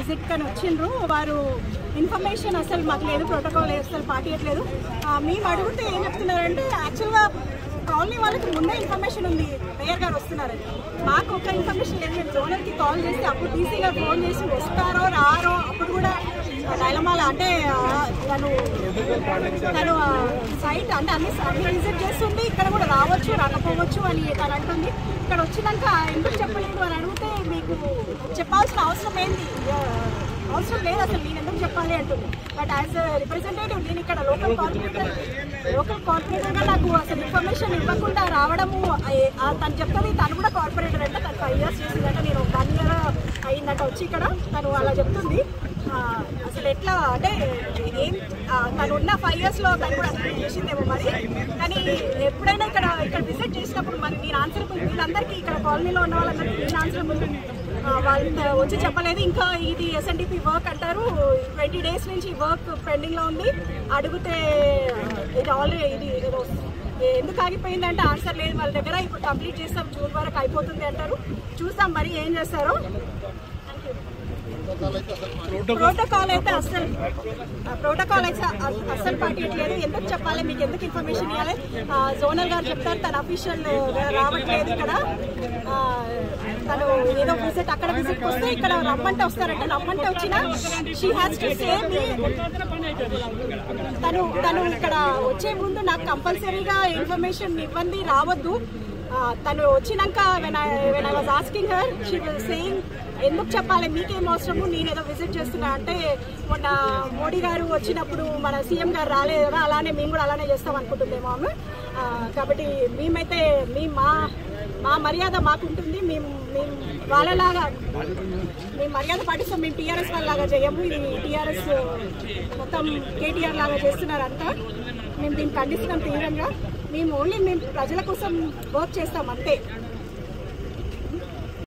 visit కని వచ్చిండ్రు వారు ఇన్ఫర్మేషన్ అసలు మాకు లేదు ప్రోటోకాల్ అసలు పాటియట్లేదు ఆ, మేము అడిగితే ఏం చెప్తున్నారంటే యాక్చువల్గా కాలనీ వాళ్ళకి ముందే ఇన్ఫర్మేషన్ ఉంది మేయర్ గారు వస్తున్నారని మాకు ఒక ఇన్ఫర్మేషన్ లేదు మేము జోనర్కి కాల్ చేసి అప్పుడు టీసీ గారు ఫోన్ చేసి వస్తారో రారో అప్పుడు కూడా నైలమాల అంటే ఆ, తను తను సైట్ అంటే అన్ని అన్ని విజిట్ చేస్తుంది ఇక్కడ కూడా రావచ్చు రాకపోవచ్చు అని తను అంటుంది ఇక్కడ వచ్చినాక ఎందుకు చెప్పలేదు అని అడిగితే మీకు చెప్పాల్సిన అవసరం ఏంటి ఆ, అవసరం లేదు అసలు నేను ఎందుకు చెప్పాలి అంటుంది బట్ యాజ్ రిప్రజెంటేటివ్ నేను ఇక్కడ లోకల్ కార్పొరేటర్ లోకల్ కార్పొరేటర్గా నాకు అసలు ఇన్ఫర్మేషన్ ఇవ్వకుండా రావడము ఏ- ఆ తను చెప్తుంది తను కూడా కార్పొరేటర్ అంటే తను ఫైవ్ ఇయర్స్ చేసిందంటే నేను వన్ ఇయర్ అయిందట వచ్చి ఇక్కడ తను అలా చెప్తుంది ఆ, అసలు ఎట్లా అంటే ఏం ఆ, తను ఉన్న ఫైవ్ ఇయర్స్లో తను కూడా అన్ని చేసిందేమో మరి కానీ ఎప్పుడైనా ఇక్కడ ఇక్కడ విజిట్ చేసినప్పుడు మరి నేను ఆన్సర్ వీళ్ళందరికీ ఇక్కడ కాలనీలో ఉన్న వాళ్ళందరికీ నేను ఆన్సర్ వాళ్ళు వచ్చి చెప్పలేదు ఇంకా ఇది ఎస్ఎన్డిపి వర్క్ అంటారు ట్వంటీ డేస్ నుంచి వర్క్ పెండింగ్ లో ఉంది అడిగితే ఇది ఆల్రెడీ ఇది ఏదో ఎందుకు ఆగిపోయింది అంటే ఆన్సర్ లేదు వాళ్ళ దగ్గర ఇప్పుడు కంప్లీట్ చేస్తాం జూన్ వరకు అయిపోతుంది అంటారు చూస్తాం మరి ఏం చేస్తారో ప్రోటోకాల్ అయితే అస్సలు ప్రోటోకాల్ అయితే అ- అస్సలు పాటించలేదు ఎందుకు చెప్పాలి మీకు ఎందుకు ఇన్ఫర్మేషన్ ఇవ్వాలి ఆ, జోనల్ గారు చెప్తారు తన అఫీషియల్ రావట్లేదు ఇక్కడ ఆ, తను ఏదో విజిట్ అక్కడ విజిట్ వస్తే ఇక్కడ రమ్మంటే వస్తారంట రమ్మంటే వచ్చినా she has to say me తను తను ఇక్కడ వచ్చే ముందు నాకు కంపల్సరీగా ఇన్ఫర్మేషన్ ఇవ్వండి రావద్దు ఆ, తను వచ్చినాక when I when I was asking her she will saying ఎందుకు చెప్పాలి మీకేం అవసరము నేను ఏదో విజిట్ చేస్తున్నా అంటే మొన్న మోడీ గారు వచ్చినప్పుడు మన సీఎం గారు రాలేదు కదా అలానే మేము కూడా అలానే చేస్తాం అనుకుంటుందేమో ఆమె ఆ, కాబట్టి మేమైతే మీ మా మా మర్యాద మాకుంటుంది మేము మేము వాళ్ళలాగా మేము మర్యాద పాటిస్తాం మేము టీఆర్ఎస్ వాళ్ళలాగా చేయము ఇది టీఆర్ఎస్ మొత్తం కేటీఆర్ లాగా చేస్తున్నారు అంతా మేము దీన్ని ఖండిస్తున్నాం తీవ్రంగా మేము ఓన్లీ మేము ప్రజల కోసం వర్క్ చేస్తాం అంతే